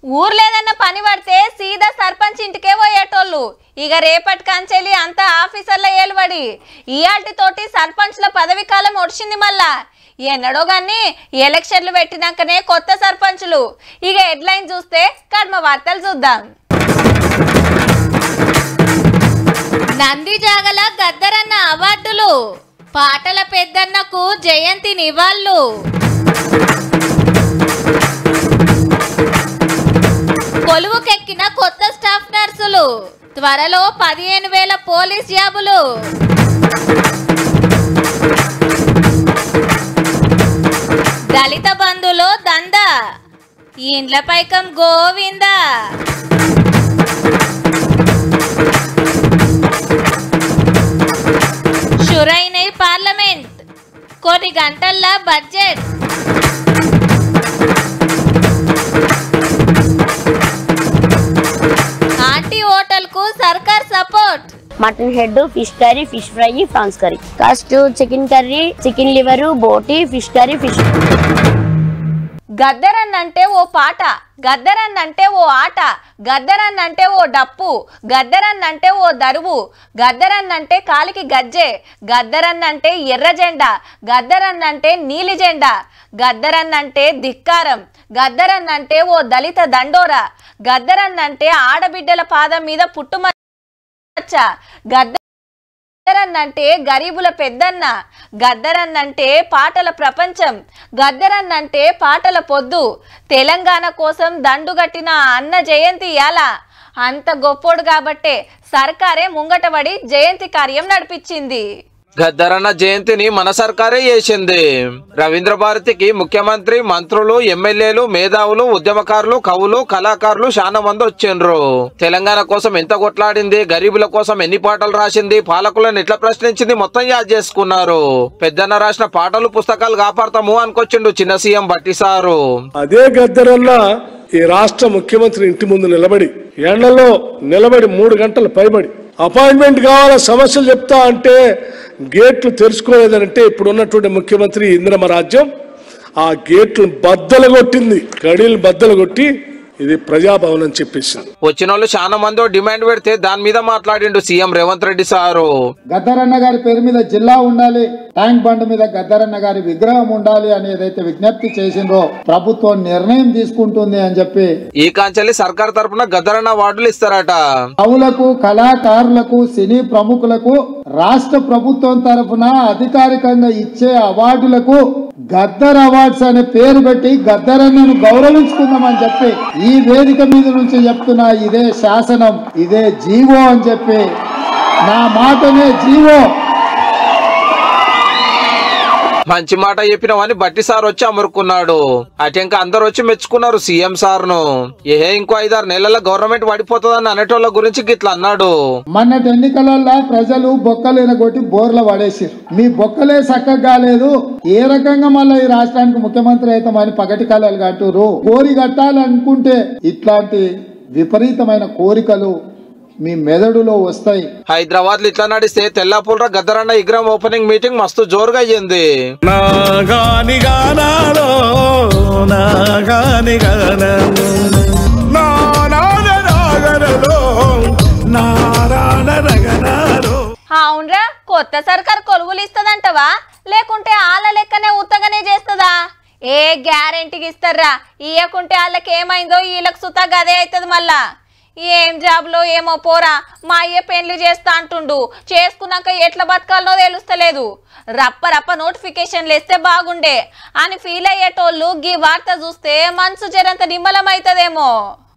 ఊర్లేదన్న పని పడితే సీదా సర్పంచ్ ఇంటికే పోయేటోళ్ళు ఇక రేపటి కంచెలి అంతా ఆఫీసర్ల ఏలుబడి ఇయాల్టి తోటి సర్పంచ్ల పదవి కాలం ఒడిచింది మళ్ళా ఎన్నడో గాని ఎలక్షన్లు పెట్టినాకనే కొత్త సర్పంచులు ఇక హెడ్లైన్ చూస్తే కర్మ వార్తలు చూద్దాం నంది జాగల గద్దరన్న అవార్డులు పాటల పెద్దన్నకు జయంతి నివాళులు కొలువుకెక్కిన కొత్త స్టాఫ్ నర్సులు త్వరలో పదిహేను వేల పోలీస్ జాబులు దళిత బంధులో దంద ఇండ్ల పైకం గోవింద షురైన పార్లమెంట్ కొన్ని గంటల్లో బడ్జెట్ ఆంటీ హోటల్కు సర్కార్ support mutton head fish curry fish fry prawns curry cost chicken curry chicken liver బోటి ఫిష్ కర్రీ ఫిష్ గద్దరన్ అంటే ఓ పాట గద్దరన్ అంటే ఓ ఆట గద్దరన్ అంటే ఓ డప్పు గద్దరన్ అంటే ఓ దరువు గద్దరన్ అంటే కాలికి గజ్జె గద్దరన్ అంటే ఎర్ర జెండా గద్దరన్ అంటే నీలి జెండా గద్దరన్ అంటే ధిక్కారం గద్దరన్ అంటే ఓ దళిత దండోరా గద్దరన్ అంటే ఆడబిడ్డల పాదం మీద పుట్టుమచ్చ గద్ద గద్దరన్నంటే గరీబుల పెద్దన్న గద్దరన్నంటే పాటల ప్రపంచం గద్దరన్నంటే పాటల పొద్దు తెలంగాణ కోసం దండుగట్టిన ఆ అన్న జయంతి యాల అంత గొప్పోడు కాబట్టే సర్కారే ముంగటబడి జయంతి కార్యం నడిపించింది గద్దరన్న జయంతిని మన సర్కారే చేసింది రవీంద్ర భారతికి ముఖ్యమంత్రి మంత్రులు ఎమ్మెల్యేలు మేధావులు ఉద్యమకారులు కవులు కళాకారులు చాలా మంది వచ్చిండ్రు తెలంగాణ కోసం ఎంత కొట్లాడింది గరీబుల కోసం ఎన్ని పాటలు రాసింది పాలకులను ఎట్లా ప్రశ్నించింది మొత్తం యాద్ చేసుకున్నారు పెద్దన్న రాసిన పాటలు పుస్తకాలు కాపాడతాము అనుకొచ్చిండు చిన్న సీఎం బట్టి సారు అదే గద్దరన్న ఈ రాష్ట్ర ముఖ్యమంత్రి ఇంటి ముందు నిలబడి ఎండలో నిలబడి మూడు గంటలు పైబడి అపాయింట్మెంట్ కావాలా సమస్యలు చెప్తా అంటే గేట్లు తెరుచుకోలేదంటే ఇప్పుడు ఉన్నటువంటి ముఖ్యమంత్రి ఇంద్రమ రాజ్యం ఆ గేట్లు బద్దలు కొట్టింది కడీలు బద్దలు కొట్టి ఇది ప్రజాభవన్ అని చెప్పేసింది వచ్చిన వాళ్ళు చాలా మంది డిమాండ్ పెడితే దాని మీద మాట్లాడిండు సీఎం రేవంత్ రెడ్డి సారు గద్దరన్న గారి పేరు మీద జిల్లా ఉండాలి ట్యాంక్ బండ్ మీద గద్దరన్న గారి విగ్రహం ఉండాలి అని ఏదైతే విజ్ఞప్తి చేసిండ్రో ప్రభుత్వం నిర్ణయం తీసుకుంటుంది అని చెప్పి ఈ కాంచెల్లి సర్కార్ తరపున గద్దరన్న అవార్డులు ఇస్తారట కవులకు కళాకారులకు సినీ ప్రముఖులకు రాష్ట్ర ప్రభుత్వం తరఫున అధికారికంగా ఇచ్చే అవార్డులకు గద్దర్ అవార్డ్స్ అనే పేరు పెట్టి గద్దరన్నను గౌరవించుకుందామని చెప్పి ఈ వేదిక మీద నుంచి చెప్తున్నా ఇదే శాసనం ఇదే జీవో అని చెప్పి నా మాటనే జీవో మంచి మాట చెప్పినవని బట్టి సార్ వచ్చి అమరుకున్నాడు అటెంక అందరు వచ్చి మెచ్చుకున్నారు సీఎం సార్ ను ఏ ఇంకో ఐదారు నెలల గవర్నమెంట్ పడిపోతుందని అనేటోళ్ళ గురించి గిట్లా అన్నాడు మొన్నటి ఎన్నికలలో ప్రజలు బొక్కలు ఎనగొట్టి బోర్ల పడేసారు మీ బొక్కలే చక్కగా కాలేదు ఏ రకంగా మళ్ళీ ఈ రాష్ట్రానికి ముఖ్యమంత్రి అవుతామని పగటి కళలు కట్టురు కోరి కట్టాలనుకుంటే ఇట్లాంటి విపరీతమైన కోరికలు మీ మెదడులో వస్తాయి హైదరాబాద్ లో ఇట్లా నడిస్తే తెల్లాపూల్రా గద్దరన్న విగ్రహం ఓపెనింగ్ మీటింగ్ మస్తు జోరుగా అయ్యింది నాగాని గానాలో నాగాని గానను నారాయణ రాగనలో నారాయణ రగనాలో అవునరా కొత్త సర్కార్ కొలువులు ఇస్తదంటవా లేకుంటే వాళ్ళ లెక్కనే ఉత్తగానే చేస్తుందా ఏ గ్యారెంటీకి ఇస్తారా ఇయ్యకుంటే వాళ్ళకి ఏమైందో వీళ్ళకి సుతా గదే అవుతుంది మళ్ళా ఏం జాబ్లో ఏమో పోరా మా అయ్య పెళ్లి చేస్తా అంటుండు చేసుకున్నాక ఎట్లా బతకాలనో తెలుస్తలేదు రప్ప రప్ప నోటిఫికేషన్లు వేస్తే బాగుండే అని ఫీల్ అయ్యేటోళ్ళు గీ వార్త చూస్తే మనసు జరంత నిమ్మలం అవుతుందేమో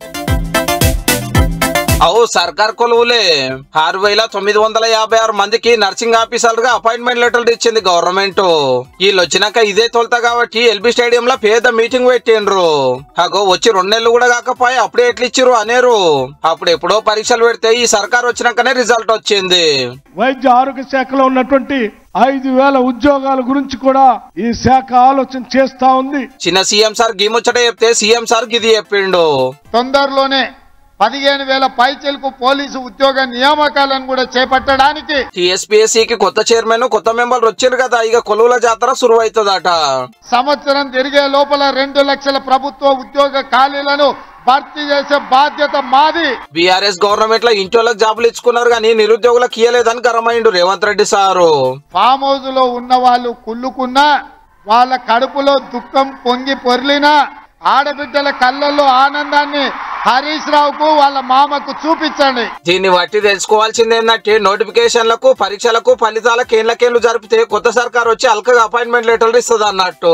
అవు సర్కార్ కొలువులే ఆరు వేల తొమ్మిది వందల యాభై ఆరు మందికి నర్సింగ్ ఆఫీసర్ గా అపాయింట్మెంట్ లెటర్లు ఇచ్చింది గవర్నమెంట్ వీళ్ళు వచ్చినాక ఇదే తొలుత కాబట్టి ఎల్బీ స్టేడియం లో పేద మీటింగ్ పెట్టిండ్రు అగో వచ్చి రెండు నెలలు కూడా కాకపోయి అప్పుడే ఎట్లా ఇచ్చిర్రు అనేరు అప్పుడు ఎప్పుడో పరీక్షలు పెడితే ఈ సర్కార్ వచ్చినాకనే రిజల్ట్ వచ్చింది వైద్య ఆరోగ్య శాఖలో ఉన్నటువంటి ఐదు వేల ఉద్యోగాల గురించి కూడా ఈ శాఖ ఆలోచన చేస్తా ఉంది చిన్న సీఎం సార్ గీముచ్చట చెప్తే సీఎం సార్ గిది చెప్పిండు తొందరలోనే పదిహేను వేల పైచలకు పోలీసు ఉద్యోగ నియామకాలను కూడా చేపట్టడానికి టీఎస్పీఎస్సీ కి కొత్త చైర్మన్ కొత్త మెంబర్లు వచ్చారు కదా ఇక కొలువుల జాతర సురువైతుందట సంవత్సరం తిరిగే లోపల రెండు లక్షల ప్రభుత్వ ఉద్యోగ ఖాళీలను భర్తీ చేసే బాధ్యత మాది బీఆర్ఎస్ గవర్నమెంట్ లో ఇంటోళ్ళకి జాబులు ఇచ్చుకున్నారు కానీ నిరుద్యోగులకు ఇయ్యలేదని గరమైండు Revanth Reddy sir farm house లో ఉన్న వాళ్ళు కుళ్ళుకున్నా వాళ్ళ కడుపులో దుఃఖం పొంగి పొర్లినా ఆడబిడ్డల కళ్ళల్లో ఆనందాన్ని హరీష్ రావుకు వాళ్ళ మామకు చూపించండి దీన్ని బట్టి తెలుసుకోవాల్సింది ఏంటంటే నోటిఫికేషన్లకు పరీక్షలకు ఫలితాలకు ఏళ్ళకేళ్ళు జరిపితే కొత్త సర్కార్ వచ్చి అల్కగా అపాయింట్మెంట్ లెటర్లు ఇస్తుంది అన్నట్టు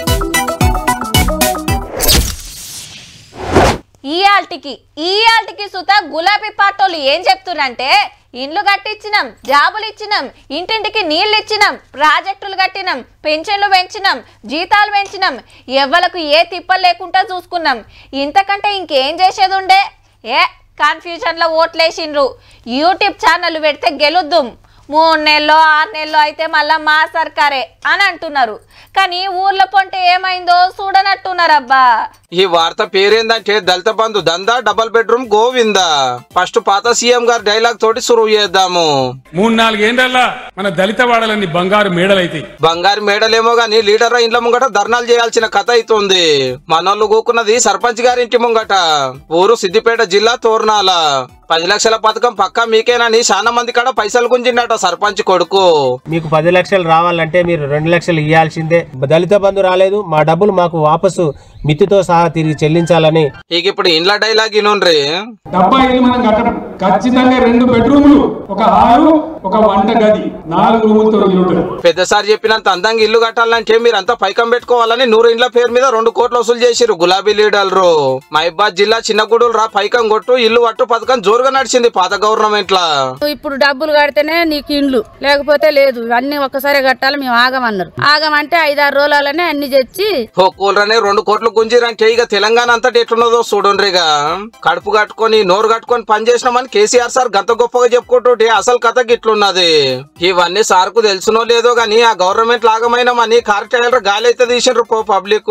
ఈ ఆల్టికి ఈ ఆల్టికి సుత గులాబీ పార్టోలు ఏం చెప్తున్నంటే ఇండ్లు కట్టించినాం జాబులు ఇచ్చినాం ఇంటింటికి నీళ్ళు ఇచ్చినాం ప్రాజెక్టులు కట్టినాం పెన్షన్లు పెంచినాం జీతాలు పెంచినాం ఎవ్వలకు ఏ తిప్పలు లేకుండా చూసుకున్నాం ఇంతకంటే ఇంకేం చేసేది ఉండే ఏ కన్ఫ్యూజన్లో ఓట్లేసిండ్రు యూట్యూబ్ ఛానల్ పెడితే గెలుద్దుం మూడు నెలలో ఆరు నెలలో అయితే మళ్ళా మా సర్కారే అని అంటున్నారు కానీ ఊర్లో పొంటే ఏమైందో చూడనట్టున్నారబ్బా ఈ వార్త పేరేందంటే దళిత బంధు దందా డబల్ బెడ్రూమ్ గోవిందా ఫస్ట్ పాత సీఎం గారి డైలాగ్ తోటి సురువు చేద్దాము మూడు నాలుగేండ్ల మన దళిత వాడలన్నీ బంగారు మేడలైతాయి బంగారు మేడలేమో గాని లీడర్ ఇండ్ల ముంగట ధర్నాలు చేయాల్సిన కథ అవుతుంది మనోళ్ళు కూకున్నది సర్పంచ్ గారి ఇంటి ముంగట ఊరు సిద్దిపేట జిల్లా తోర్నాల పది లక్షల పథకం పక్కా మీకేనని చాలా మంది కాడ పైసలు గుంజిండట సర్పంచ్ కొడుకు మీకు పది లక్షలు రావాలంటే మీరు రెండు లక్షలు ఇవ్వాల్సిందే దళిత బంధు రాలేదు మా డబ్బులు మాకు వాపసు మితితో సహా తిరిగి చెల్లించాలని ఇక ఇప్పుడు ఇండ్ల డైలాగ్ ఇనుండ్రి డబ్బా ఇల్లు మనం కట్టడం ఖచ్చితంగా రెండు బెడ్రూములు ఒక హాలు ఒక వంట గది నాలుగు రూములతో ఇల్లు ఉంటుంది పెద్దసారి చెప్పినంత అందంగా ఇల్లు కట్టాలంటే మీరంతా పైకం పెట్టుకోవాలని నూరు ఇండ్ల పేరు మీద రెండు కోట్లు వసూలు చేసిరు గులాబీ లీడర్లు మహిబాద్ జిల్లా చిన్నగూడూరు రా పైకం కొట్టు ఇల్లు పట్టు పథకం జోరుగా నడిచింది పాత గవర్నమెంట్ లా ఇప్పుడు డబ్బులు కడితేనే నీకు ఇండ్లు లేకపోతే లేదు అన్ని ఒక్కసారి కట్టాలి మేము ఆగమన్నారు ఆగమంటే ఐదారు రోజులనే అన్ని తెచ్చి ఓ కూలరనే రెండు కోట్లు గుంజిరంటే ఇక తెలంగాణ అంతటి ఎట్లున్నదో చూడండిగా కడుపు కట్టుకొని నోరు కట్టుకొని పని చేసినామని కేసీఆర్ సార్ గంత గొప్పగా చెప్పుకుంటుంటే అసలు కథ గిట్లున్నది ఇవన్నీ సార్కు తెలుసునో లేదో గానీ ఆ గవర్నమెంట్ లాగమైనామని కార్ టైలర్ గాలి అయితే తీసిండ్రు పో పబ్లిక్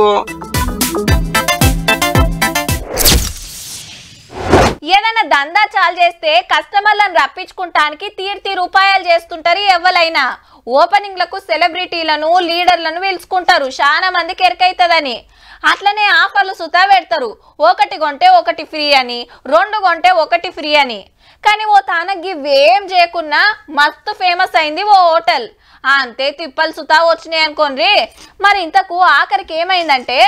ఏదైనా దందా చాలు చేస్తే కస్టమర్లను రప్పించుకుంటానికి తీర్తి రూపాయలు చేస్తుంటారు ఎవరైనా ఓపెనింగ్లకు సెలబ్రిటీలను లీడర్లను పిలుచుకుంటారు చాలా మందికి ఎరకైతుందని అట్లనే ఆఫర్లు సుతా పెడతారు ఒకటి కొంటే ఒకటి ఫ్రీ అని రెండు కొంటే ఒకటి ఫ్రీ అని కానీ ఓ తానకి ఇవేం చేయకున్నా మస్తు ఫేమస్ అయింది ఓ హోటల్ అంతే తిప్పలు సుతా వచ్చినాయి అనుకోండి మరి ఇంతకు ఆఖరికి ఏమైందంటే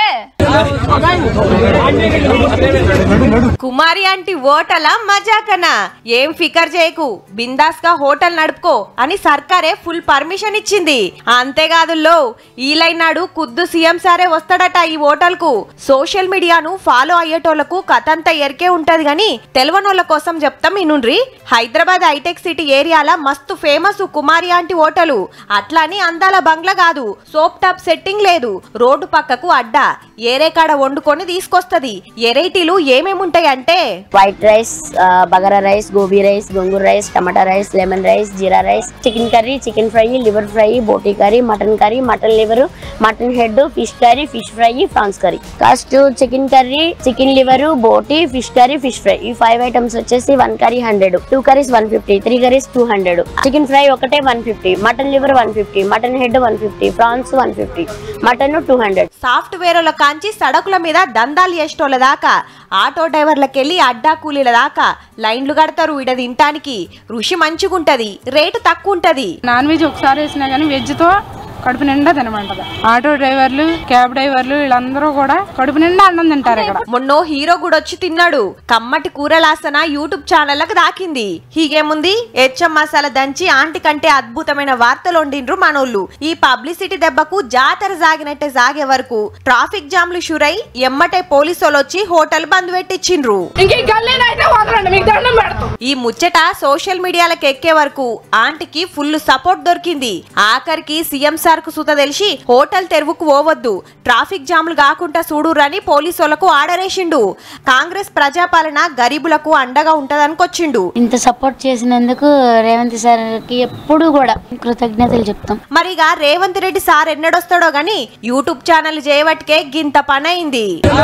కుమారి ఆంటీ ఓటల మజాకనా ఏం ఫికర్ చేయకు బిందాస్ గా హోటల్ నడుపుకో అని సర్కారే ఫుల్ పర్మిషన్ ఇచ్చింది అంతేకాదు లో ఈ లైన్ నాడు కుద్దు సీఎం సారే వస్తాడట ఈ హోటల్ కు సోషల్ మీడియాను ఫాలో అయ్యేటోళ్లకు కథంతా ఎరికే ఉంటది గాని తెలవనోళ్ళ కోసం చెప్తాం ఇనుండ్రి హైదరాబాద్ హైటెక్ సిటీ ఏరియాల మస్తు ఫేమస్ కుమారి ఆంటీ హోటలు అట్లా అని అందాల బంగ్లా కాదు సోప్ టాప్ సెట్టింగ్ లేదు రోడ్డు పక్కకు అడ్డా ఏరే కాడ వండుకొని తీసుకొస్తది ఎరైటీలు ఏమేమి ఉంటాయి అంటే వైట్ రైస్ ఆ, bagara rice gobi rice gongura rice tomato rice lemon rice jeera rice chicken curry chicken fry liver fry బోటీ curry mutton curry mutton liver mutton head fish curry fish fry prawns curry cost chicken curry chicken liver బోటీ fish curry fish fry ఈ five items వచ్చేసి one curry hundred two curries one fifty three curries two hundred chicken fry ఒకటే one fifty mutton liver one fifty mutton head one fifty prawns one fifty mutton two hundred సాఫ్ట్వేర్ల కాంచి సడకుల మీద దందాలు చేసేటోళ్ళ దాకా auto డ్రైవర్లకెళ్ళి అడ్డా కూలీల దాకా లైన్లు కడతారు ఇడ తినటానికి రుచి మంచిగుంటది రేటు తక్కువ ఉంటది నాన్ వెజ్ ఒకసారి వేసినా కానీ వెజ్ తో కడుపు నిండా తినమంటది ఆటో డ్రైవర్లు క్యాబ్ డ్రైవర్లు వీళ్ళందరూ కూడా కడుపు నిండా అన్నం తింటారు ఇక్కడ మొన్నో హీరో కూడా వచ్చి తిన్నాడు కమ్మటి కూరలాసన యూట్యూబ్ ఛానళ్ళకు దాకింది హీగేముంది హెచ్ఎం మసాలా దంచి ఆంటీ కంటే అద్భుతమైన వార్తలు వండిండ్రు మనోళ్ళు ఈ పబ్లిసిటీ దెబ్బకు జాతర సాగినట్టే సాగే వరకు ట్రాఫిక్ జామ్లు షురై ఎమ్మటే పోలీసులు వచ్చి హోటల్ బంద్ పెట్టించిండ్రు ఈ ముచ్చట సోషల్ మీడియాలకు ఎక్కే వరకు ఆంటీకి ఫుల్ సపోర్ట్ దొరికింది ఆఖరికి సీఎం సార్ కు సుత తెలిసి హోటల్ తెరువుకు పోవద్దు ట్రాఫిక్ జాములు కాకుండా చూడురని పోలీసులకు ఆర్డరేసిండు కాంగ్రెస్ ప్రజాపాలన గరీబులకు అండగా ఉంటదనుకొచ్చిండు ఇంత సపోర్ట్ చేసినందుకు రేవంత్ సార్కి ఎప్పుడు కూడా కృతజ్ఞతలు చెప్తాం మరిగా రేవంత్ రెడ్డి సార్ ఎన్నడొస్తాడో గాని యూట్యూబ్ ఛానల్ చేయబట్టికే గింత పనైంది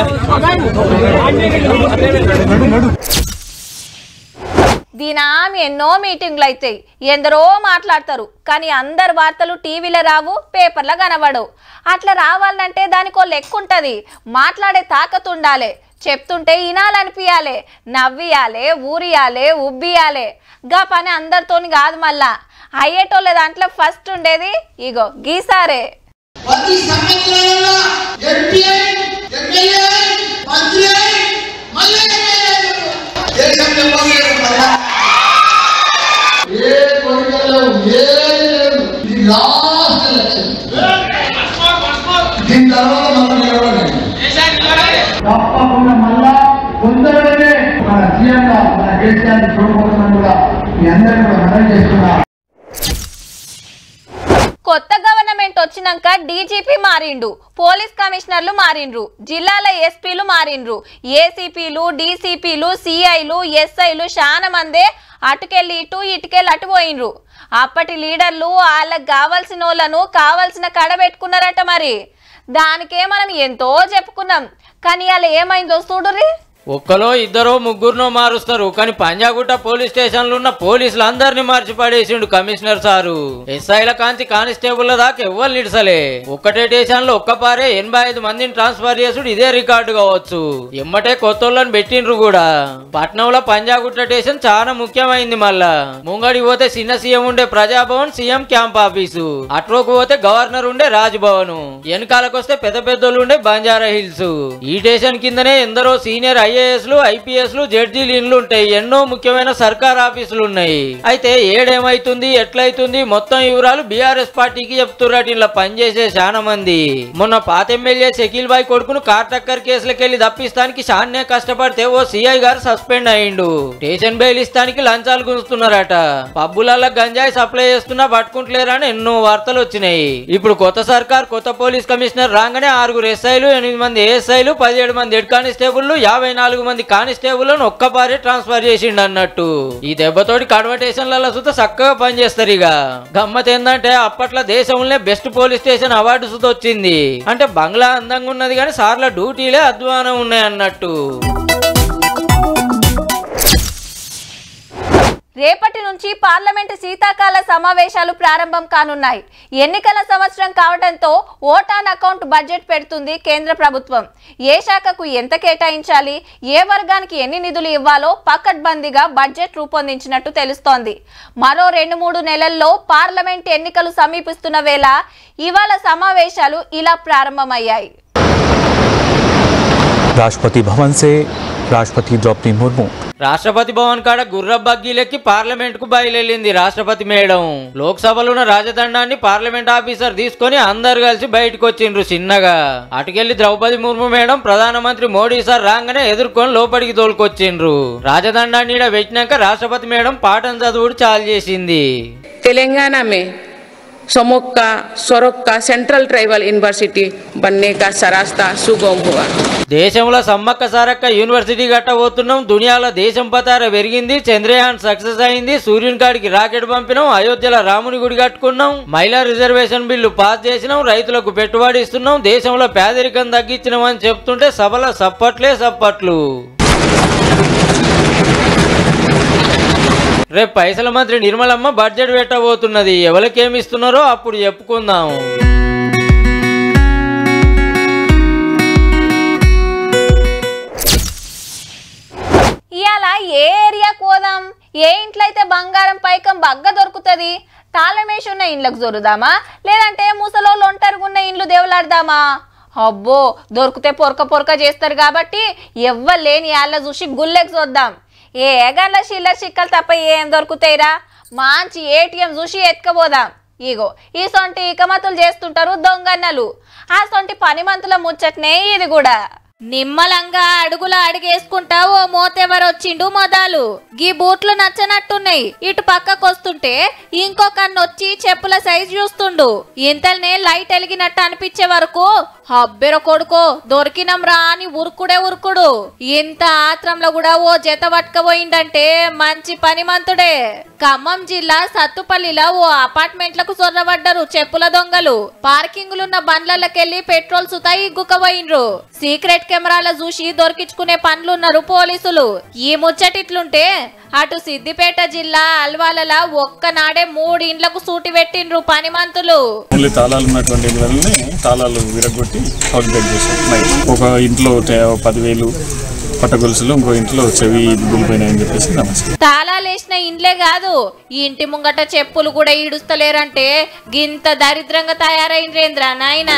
దీనామి ఎన్నో మీటింగ్లు అవుతాయి ఎందరో మాట్లాడతారు కానీ అందరు వార్తలు టీవీలో రావు పేపర్లో కనబడవు అట్లా రావాలంటే దానికో లెక్క ఉంటుంది మాట్లాడే తాకత్ ఉండాలి చెప్తుంటే ఇనాలనిపియాలే నవ్వియాలే ఊరియాలే ఉబ్బియాలే గా పని అందరితోని కాదు మళ్ళా అయ్యేటోళ్ళ దాంట్లో ఫస్ట్ ఉండేది ఇగో గీసారే ప్రతి సంవత్సరంలో ఎంపీఐ ఎమ్మెల్యే మంత్రి మళ్ళీ ఎమ్మెల్యేలు దేశంలో పోలేదు మళ్ళా ఏ కోరికలు ఏది లేదు ఇది లాస్ట్ ఎలక్షన్ దీని తర్వాత మనం నిలబడండి తప్పకుండా మళ్ళా కొందరైతే మన సీఎం మన కేసీఆర్ చూడబోతున్నాం కూడా మీ అందరినీ కూడా మనవి చేస్తున్నా కొత్త గవర్నమెంట్ వచ్చినాక డీజీపీ మారిండు పోలీస్ కమిషనర్లు మారిండ్రు జిల్లాల ఎస్పీలు మారిండ్రు ఏసీపీలు డీసీపీలు సిఐలు ఎస్ఐలు చాలా మందే అటుకెళ్ళి ఇటు ఇటుకెళ్ళి అటు పోయినరు అప్పటి లీడర్లు వాళ్ళకి కావాల్సిన వాళ్ళను కావాల్సిన కడ పెట్టుకున్నారట మరి దానికే మనం ఎంతో చెప్పుకున్నాం కానీ అలా ఏమైందో చూడుర్రి ఒక్కలో ఇద్దరో ముగ్గురునో మారుస్తారు కానీ పంజాగుట్ట పోలీస్ స్టేషన్లో ఉన్న పోలీసులు అందరినీ మార్చి పడేసిండు కమిషనర్ సారు ఎస్ఐల కాంతి కానిస్టేబుల్ దాకా ఎవ్వరు నిడసలే ఒక్కటే స్టేషన్ లో ఒక్కపారే ఎనభై ఐదు మందిని ట్రాన్స్ఫర్ చేసుడు ఇదే రికార్డు కావచ్చు ఎమ్మటే కొత్తోళ్ళని పెట్టిండ్రు కూడా పట్నంలో పంజాగుట్ట స్టేషన్ చాలా ముఖ్యమైంది మళ్ళా ముంగడి పోతే చిన్న సీఎం ఉండే ప్రజాభవన్ సీఎం క్యాంప్ ఆఫీసు అట్రోకు పోతే గవర్నర్ ఉండే రాజ్భవన్ వెనకాలకు వస్తే పెద్ద పెద్దోళ్ళు ఉండే బంజారా హిల్స్ ఈ స్టేషన్ కిందనే ఎందరో సీనియర్ ఐఏఎస్లు ఐపీఎస్లు జడ్జీలు ఇండ్లు ఉంటాయి ఎన్నో ముఖ్యమైన సర్కార్ ఆఫీసులు ఉన్నాయి అయితే ఏడేమైతుంది ఎట్లయితుంది మొత్తం వివరాలు బీఆర్ఎస్ పార్టీకి చెప్తున్నట్టు ఇలా పనిచేసే చాలా మంది మొన్న పాత ఎమ్మెల్యే షకీల్ బాయ్ కొడుకును కార్ టక్కర్ కేసులకెళ్లి తప్పిస్తానికి షాన్నే కష్టపడితే ఓ సిఐ గారు సస్పెండ్ అయిండు స్టేషన్ బెయిల్ ఇస్తానికి లంచాలు గుంజుతున్నారట పబ్బులలో గంజాయి సప్లై చేస్తున్నా పట్టుకుంటలేరని ఎన్నో వార్తలు వచ్చినాయి ఇప్పుడు కొత్త సర్కార్ కొత్త పోలీస్ కమిషనర్ రాగానే ఆరుగురు ఎస్ఐలు ఎనిమిది మంది ఏఎస్ఐలు పదిహేడు మంది హెడ్ కానిస్టేబుల్ యాభై నాలుగు మంది కానిస్టేబుల్ ఒక్కపారే ట్రాన్స్ఫర్ చేసిండు అన్నట్టు ఈ దెబ్బతోటి కన్వర్టేషన్లలో సుత చక్కగా పనిచేస్తారు ఇక గమ్మత్ ఏంటంటే అప్పట్లో దేశంలోనే బెస్ట్ పోలీస్ స్టేషన్ అవార్డు సుత వచ్చింది అంటే బంగ్లా అందంగా ఉన్నది కానీ సార్ల డ్యూటీలే అధ్వానం ఉన్నాయి అన్నట్టు రేపటి నుంచి పార్లమెంటు శీతాకాల సమావేశాలు ప్రారంభం కానున్నాయి ఎన్నికల సంవత్సరం కావడంతో ఓటాన్ అకౌంట్ బడ్జెట్ పెడుతుంది కేంద్ర ప్రభుత్వం ఏ శాఖకు ఎంత కేటాయించాలి ఏ వర్గానికి ఎన్ని నిధులు ఇవ్వాలో పకడ్బందీగా బడ్జెట్ రూపొందించినట్టు తెలుస్తోంది మరో రెండు మూడు నెలల్లో పార్లమెంట్ ఎన్నికలు సమీపిస్తున్న వేళ ఇవాళ సమావేశాలు ఇలా ప్రారంభమయ్యాయి राष्ट्रपति भवन से राष्ट्रपति द्रौपदी मुर्मू రాష్ట్రపతి భవన్ కాడ గుర్ర బగ్గీలెక్కి పార్లమెంట్ కు బయలుదేరింది రాష్ట్రపతి మేడం లోక్సభలో ఉన్న రాజదండాన్ని పార్లమెంట్ ఆఫీసర్ తీసుకొని అందరు కలిసి బయటకు వచ్చిండ్రు చిన్నగా అటుకెళ్లి ద్రౌపది ముర్ము మేడం ప్రధానమంత్రి మోడీ సార్ రాగానే ఎదుర్కొని లోపలికి తోలుకొచ్చిండ్రు రాజదండాన్ని ఈడ పెట్టినాక రాష్ట్రపతి మేడం పాఠం చదువుడు చాలు చేసింది तेलंगाना में समोक का स्वरोक का सेंट्रल ट्राइबल यूनिवर्सिटी बनने का सरास्ता सुगम हुआ దేశంలో సమ్మక్క సారక్క యూనివర్సిటీ కట్టబోతున్నాం దునియాలో దేశం పతార పెరిగింది చంద్రయాన్ సక్సెస్ అయింది సూర్యుని కాడికి రాకెట్ పంపినాం అయోధ్యలో రాముని గుడి కట్టుకున్నాం మహిళా రిజర్వేషన్ బిల్లు పాస్ చేసినాం రైతులకు పెట్టుబడి ఇస్తున్నాం దేశంలో పేదరికం తగ్గించినాం అని చెప్తుంటే సభలో సప్పట్లే సప్పట్లు రేపు పైసల మంత్రి నిర్మలమ్మ బడ్జెట్ పెట్టబోతున్నది ఎవరికేమి ఇస్తున్నారో అప్పుడు చెప్పుకుందాం ఇవాళ ఏ ఏరియాకు పోదాం ఏ ఇంట్లో అయితే బంగారం పైకం బగ్గ దొరుకుతుంది తాళమేసి ఉన్న ఇండ్లకు జొరుదామా లేదంటే ముసలోళ్ళు ఒంటరిగా ఇండ్లు దేవులాడదామా అబ్బో దొరికితే పొరక పొరక చేస్తారు కాబట్టి ఎవ్వరు లేని వాళ్ళ చూసి గుల్లెకి చూద్దాం ఏ గండ్ల చిల్లర చిక్కలు తప్ప ఏం దొరుకుతాయిరా మంచి ఏటీఎం చూసి ఎత్తుకపోదాం ఇగో ఈ సొంటి ఇకమతులు చేస్తుంటారు దొంగన్నలు ఆ సొంటి పనిమంతుల ముచ్చట్నే ఇది కూడా నిమ్మలంగా అడుగులు అడిగేసుకుంటా ఓ మోతెవరొచ్చిండు మొదలు గీ బూట్లు నచ్చనట్టున్నాయి ఇటు పక్కకు వస్తుంటే ఇంకో కన్ను వచ్చి చెప్పుల సైజ్ చూస్తుండు ఇంతల్నే లైట్ వెలిగినట్టు అనిపించే వరకు హబ్బెర కొడుకో దొరికినం రా అని ఉరుకుడే ఉరుకుడు ఇంత ఆత్రంలో కూడా ఓ జత పట్టుకపోయిందంటే మంచి పనిమంతుడే ఖమ్మం జిల్లా సత్తుపల్లిలో ఓ అపార్ట్మెంట్లకు సొర్రబడ్డరు చెప్పుల దొంగలు పార్కింగ్లున్న బండ్లకెళ్లి పెట్రోల్ సుతా ఇగ్గుకపోయిండ్రు సీక్రెట్ కెమెరాల చూసి దొరికించుకునే పనులున్నారు పోలీసులు ఈ ముచ్చటిట్లుంటే అటు సిద్దిపేట జిల్లా అల్వాలలా ఒక్కనాడే మూడు ఇండ్లకు సూటి పెట్టిండ్రు పనిమంతులు ఓన్లీ తాళాలు ఉన్నటువంటి ఇళ్ళని తాళాలు విరగొట్టి అవుట్ బ్రేక్ చేశాం నైట్ ఒక ఇంట్లో తే- పదివేలు పట్టగొలుసులు ఇంకో ఇంట్లో చెవి దులిపోయినాయని చెప్పేసి నమస్తే తాళాలేసిన ఇండ్లే కాదు ఈ ఇంటి ముంగట చెప్పులు కూడా ఈడుస్తలేరంటే గింత దరిద్రంగా తయారైంద్రేంద్ర నాయనా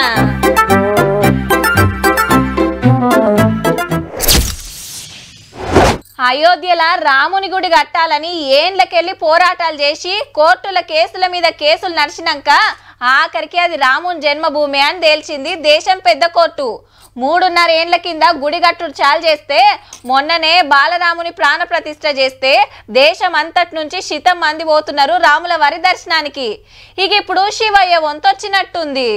అయోధ్యల రాముని గుడి కట్టాలని ఏండ్లకెళ్ళి పోరాటాలు చేసి కోర్టుల కేసుల మీద కేసులు నడిచినాక ఆఖరికి అది రాముని జన్మభూమి అని తేల్చింది దేశం పెద్ద కోర్టు మూడున్నర ఏండ్ల కింద గుడి కట్టుడు చాలు చేస్తే మొన్ననే బాలరాముని ప్రాణ ప్రతిష్ఠ చేస్తే దేశం అంతటి నుంచి శితం మంది పోతున్నారు రాముల వారి దర్శనానికి ఇక ఇప్పుడు శివయ్య వంతొచ్చినట్టుంది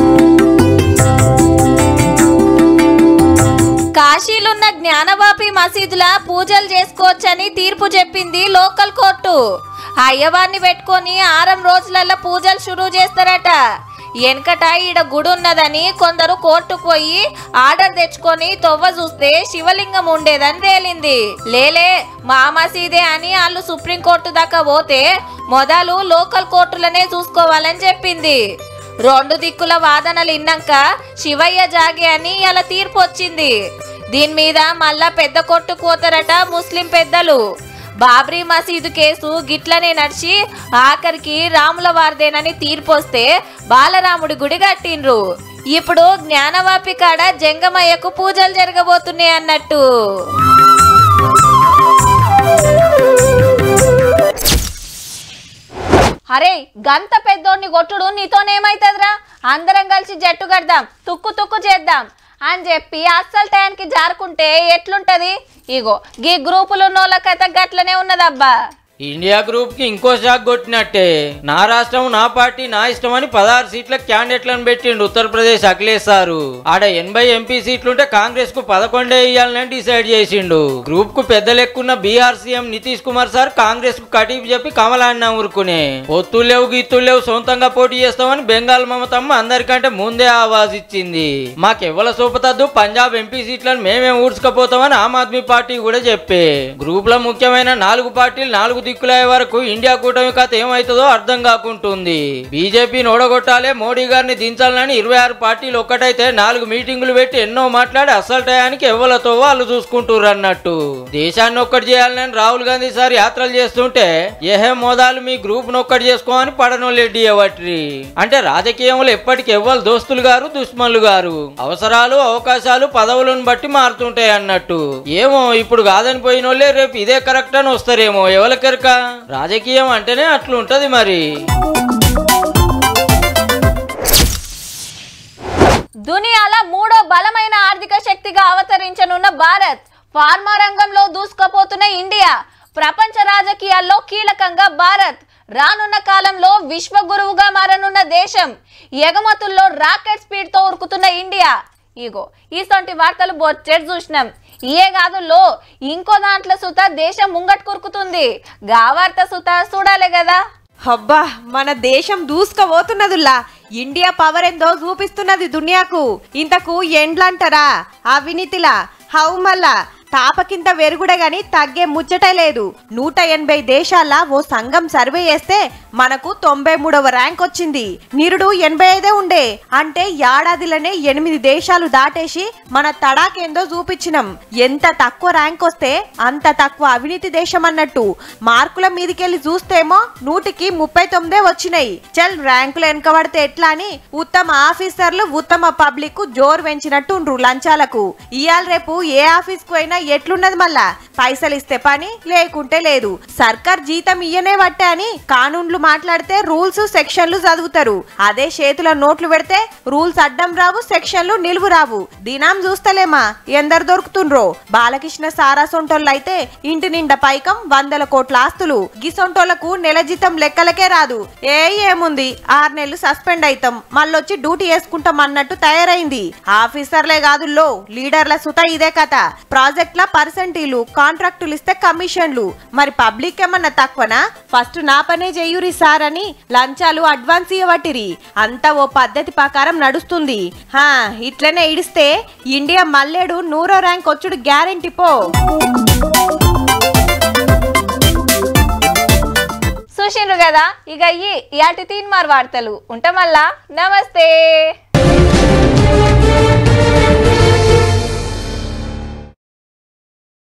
కాశీలున్న జ్ఞానవాపి మసీదుల పూజలు చేసుకోవచ్చని తీర్పు చెప్పింది లోకల్ కోర్టు అయ్యవారిని పెట్టుకొని ఆరం రోజులలో పూజలు షురూ చేస్తారట వెనకట ఈడ గుడి ఉన్నదని కొందరు కోర్టుకు పోయి ఆర్డర్ తెచ్చుకొని తొవ్వ చూస్తే శివలింగం ఉండేదని తేలింది లేలే మా మసీదే అని వాళ్ళు సుప్రీంకోర్టు దాకా పోతే మొదలు లోకల్ కోర్టులనే చూసుకోవాలని చెప్పింది రెండు దిక్కుల వాదనలు ఇన్నాక శివయ్య జాగే అని ఇలా తీర్పు వచ్చింది దీని మీద మళ్ళా పెద్ద కొట్టుకు పోతారట ముస్లిం పెద్దలు బాబ్రీ మసీదు కేసు గిట్లనే నడిచి ఆఖరికి రాముల వారిదేనని తీర్పు వస్తే బాలరాముడి గుడి కట్టిండ్రు ఇప్పుడు జ్ఞానవాపి కాడ జంగమయ్యకు పూజలు జరగబోతున్నాయి అన్నట్టు అరే గంత పెద్దోడిని కొట్టుడు నీతోనేమైతుందిరా అందరం కలిసి జట్టు కడదాం తుక్కు తుక్కు చేద్దాం అని చెప్పి అస్సలు టయానికి జారుకుంటే ఎట్లుంటది ఇగో గీ గ్రూపులు ఉన్నోళ్ళ కథ గట్లనే ఉన్నదబ్బా ఇండియా గ్రూప్ కి ఇంకో షాక్ కొట్టినట్టే నా రాష్ట్రం నా పార్టీ నా ఇష్టం అని పదహారు సీట్ల క్యాండిడేట్లను పెట్టిండు ఉత్తరప్రదేశ్ అఖిలేష్ సారు ఆడ ఎనభై ఎంపీ సీట్లుంటే కాంగ్రెస్ కు పదకొండే ఇయ్యాలని డిసైడ్ చేసిండు గ్రూప్ కు పెద్ద లెక్కున్న BR CM Nitish Kumar sir Congress కు కటీపు చెప్పి కమలాన్న ఊరుకునే పొత్తులు లేవు గీత్తులు లేవు సొంతంగా పోటీ చేస్తామని బెంగాల్ మమతమ్మ అందరికంటే ముందే ఆవాజ్ ఇచ్చింది మాకెవ్వల సూపతద్దు పంజాబ్ ఎంపీ సీట్లను మేమే ఊడ్చుకపోతామని ఆమ్ ఆద్మీ పార్టీ కూడా చెప్పే గ్రూప్ లో ముఖ్యమైన నాలుగు పార్టీలు నాలుగు దిక్కులయ్యే వరకు ఇండియా కూటమి కథ ఏమవుతుందో అర్థం కాకుంటుంది బీజేపీని ఓడగొట్టాలే మోడీ గారిని దించాలని ఇరవై ఆరు పార్టీలు ఒక్కటైతే నాలుగు మీటింగులు పెట్టి ఎన్నో మాట్లాడి అసలు టయానికి ఎవ్వలతో వాళ్ళు చూసుకుంటారు అన్నట్టు దేశాన్ని ఒక్కటి చేయాలని రాహుల్ గాంధీ సార్ యాత్రలు చేస్తుంటే ఏహే మోదాలు మీ గ్రూప్ ఒక్కటి చేసుకోమని పడనోళ్ళెడ్డి ఎవట్రి అంటే రాజకీయంలో ఎప్పటికి ఎవ్వరు దోస్తులు గారు దుష్మన్లు గారు అవసరాలు అవకాశాలు పదవులను బట్టి మారుతుంటాయి అన్నట్టు ఏమో ఇప్పుడు కాదని పోయినోళ్ళే రేపు ఇదే కరెక్ట్ అని వస్తారేమో ఎవరికెరక రాజకీయం అంటేనే అట్లుంటది మరి దునియాల మూడో బలమైన ఆర్థిక శక్తిగా అవతరించనున్న భారత్ ఫార్మా రంగంలో దూసుకుపోతున్న ఇండియా ప్రపంచ రాజకీయాల్లో కీలకంగా భారత్ రానున్న కాలంలో విశ్వగురువుగా మారనున్న దేశం ఎగుమతుల్లో రాకెట్ స్పీడ్ తో ఉరుకుతున్న ఇండియా ఇగో ఈసొంటి వార్తలు బొచ్చెడు చూసినాం ఏ కాదుల్లో ఇంకో దాంట్లో సుత దేశం ముంగట్ కురుకుతుంది గా వార్త సుత చూడాలి కదా అబ్బా మన దేశం దూసుకుపోతున్నదిలా ఇండియా పవర్ ఎందో చూపిస్తున్నది దునియాకు ఇంతకు ఎండ్లంటారా అవినీతిలా హౌ మళ్ళా తాపకింత వెరుగుడే గాని తగ్గే ముచ్చటే లేదు నూట ఎనభై దేశాల ఓ సంఘం సర్వే చేస్తే మనకు తొంభై మూడవ ర్యాంక్ వచ్చింది నిరుడు ఎనభై ఐదే ఉండే అంటే ఏడాదిలోనే ఎనిమిది దేశాలు దాటేసి మన తడాకేందో చూపించినాం ఎంత తక్కువ ర్యాంక్ వస్తే అంత తక్కువ అవినీతి దేశం అన్నట్టు మార్కుల మీదికెళ్ళి చూస్తేమో నూటికి ముప్పై తొమ్మిదే వచ్చినాయి చల్ ర్యాంకులు వెనకబడితే ఎట్లా అని ఉత్తమ ఆఫీసర్లు ఉత్తమ పబ్లిక్ జోరు పెంచినట్టుండ్రు లంచాలకు ఇయాల రేపు ఏ ఆఫీస్ కు అయినా ఎట్లున్నది మళ్ళా పైసలు ఇస్తే పని లేకుంటే లేదు సర్కార్ జీతం ఇయ్యనే పట్టే అని కానూన్లు మాట్లాడితే రూల్స్ సెక్షన్లు చదువుతారు అదే చేతుల నోట్లు పెడితే రూల్స్ అడ్డం రావు సెక్షన్లు నిలువు రావు దినాం చూస్తలేమా ఎందరు దొరుకుతుండ్రో బాలకృష్ణ సారా సొంటోళ్ళు అయితే ఇంటి నిండా పైకం వందల కోట్ల ఆస్తులు గిసొంటోళ్లకు నెల జీతం లెక్కలకే రాదు ఏ ఏముంది ఆరు నెలలు సస్పెండ్ అయితాం మళ్ళొచ్చి డ్యూటీ వేసుకుంటాం అన్నట్టు తయారైంది ఆఫీసర్లే కాదుల్లో లీడర్ల సుత ఇదే కథ ప్రాజెక్ట్ల పర్సెంటీలు కాంట్రాక్టులు ఇస్తే కమిషన్లు మరి పబ్లిక్ ఏమన్నా తక్కువనా ఫస్ట్ నా పనే చెయ్యురి సార్ అని లంచాలు అడ్వాన్స్ ఇవ్వటిరి అంతా ఓ పద్ధతి ప్రకారం నడుస్తుంది హా ఇట్లనే ఇడిస్తే ఇండియా మల్లేడు నూరో ర్యాంక్ వచ్చుడు గ్యారెంటీ పో చూసిండ్రు కదా ఇక ఈ యాటి తీన్మార్ వార్తలు ఉంటామల్లా నమస్తే